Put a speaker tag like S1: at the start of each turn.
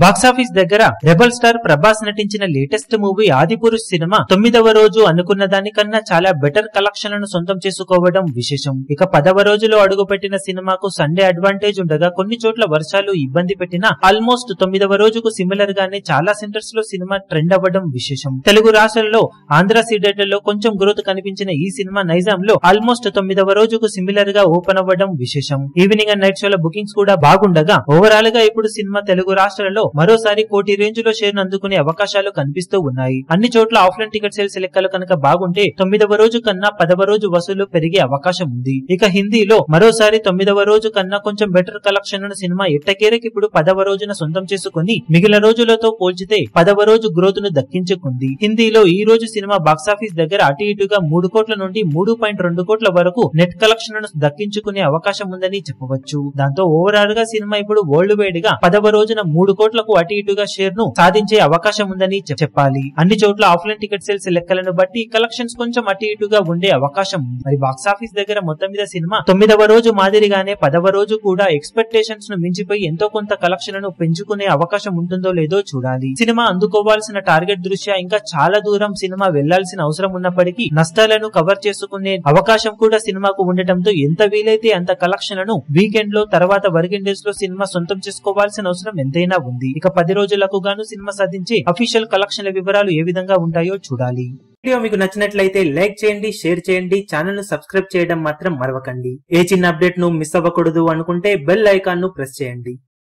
S1: box office దగ్గర rebel star Prabhas నటించిన latest movie Adipurush cinema తొమ్మిదవ రోజు అనుకున్న దానికన్నా చాలా బెటర్ కలెక్షన్లను సొంతం చేసుకోవడం విశేషం ఇక పదవ రోజులో అడుగుపెట్టిన సినిమాకు సండే అడ్వాంటేజ్ ఉండగా కొన్ని చోట్ల వర్షాలు ఇబ్బంది పెట్టినా ఆల్మోస్ట్ తొమ్మిదవ రోజుకు సిమిలర్ గానే చాలా సెంటర్స్ లో సినిమా ట్రెండ్ అవ్వడం విశేషం తెలుగు రాష్ట్రాల్లో ఆంధ్ర సీడెట్లలో కొంచెం గ్రోత్ కనిపించిన ఈ సినిమా నైజాం లో ఆల్మోస్ట్ తొమ్మిదవ రోజుకు సిమిలర్ గా ఓపెన్ అవ్వడం విశేషం ఈవినింగ్ అండ్ నైట్ షోల బుకింగ్స్ కూడా బాగుండగా ఓవరాల్ గా ఇప్పుడు సినిమా తెలుగు రాష్ట్రాలలో మరోసారి కోటి రేంజ్ లో షేర్ అందుకునే అవకాశాలు కనిపిస్తూ ఉన్నాయి అన్ని చోట్ల ఆఫ్లైన్ టికెట్ సేల్స్ లెక్కలు కనుక బాగుంటే తొమ్మిదవ రోజు కన్నా పదవ రోజు వసూలు పెరిగే అవకాశం ఉంది ఇక హిందీలో మరోసారి తొమ్మిదవ రోజు కన్నా కొంచెం బెటర్ కలెక్షన్ ఉన్న సినిమా ఎట్టకేరకి ఇప్పుడు పదవ రోజున సొంతం చేసుకుని మిగిలిన రోజులతో పోల్చితే పదవ రోజు గ్రోత్ ను దక్కించుకుంది హిందీలో ఈ రోజు సినిమా బాక్సాఫీస్ దగ్గర అటు ఇటుగా మూడు కోట్ల నుండి మూడు పాయింట్ రెండు కోట్ల వరకు నెట్ కలెక్షన్ ను దక్కించుకునే అవకాశం ఉందని చెప్పవచ్చు దాంతో ఓవరాల్ గా సినిమా ఇప్పుడు వరల్డ్ వైడ్ గా పదవ రోజున మూడు కోట్లకు అటు ఇటుగా షేర్ ను సాధించే అవకాశం ఉందని చె- చెప్పాలి అన్ని చోట్ల ఆఫ్లైన్ టికెట్ సేల్స్ లెక్కలను బట్టి కలెక్షన్స్ కొంచెం అటు ఇటుగా ఉండే అవకాశం ఉంది మరి బాక్సాఫీస్ దగ్గర మొత్తం మీద సినిమా తొమ్మిదవ రోజు మాదిరిగానే పదవ రోజు కూడా ఎక్స్పెక్టేషన్స్ ను మించిపోయి ఎంతో కొంత కలెక్షన్ ను పెంచుకునే అవకాశం ఉంటుందో లేదో చూడాలి సినిమా అందుకోవాల్సిన టార్గెట్ దృష్ట్యా ఇంకా చాలా దూరం సినిమా వెళ్లాల్సిన అవసరం ఉన్నప్పటికీ నష్టాలను కవర్ చేసుకునే అవకాశం కూడా సినిమాకు ఉండటంతో ఎంత వీలైతే అంత కలెక్షన్లను వీకెండ్ లో తర్వాత వర్కింగ్ డేస్ లో సినిమా సొంతం చేసుకోవాల్సిన అవసరం ఎంతైనా ఉంది ఇక పది రోజులకు గాను సినిమా సాధించే అఫీషియల్ కలెక్షన్ల వివరాలు ఏ విధంగా ఉంటాయో చూడాలి వీడియో మీకు నచ్చినట్లయితే లైక్ చేయండి షేర్ చేయండి ఛానల్ ను సబ్స్క్రైబ్ చేయడం మాత్రం మరవకండి ఏ చిన్న అప్డేట్ ను మిస్ అవ్వకూడదు అనుకుంటే బెల్ ఐకాన్ ను ప్రెస్ చేయండి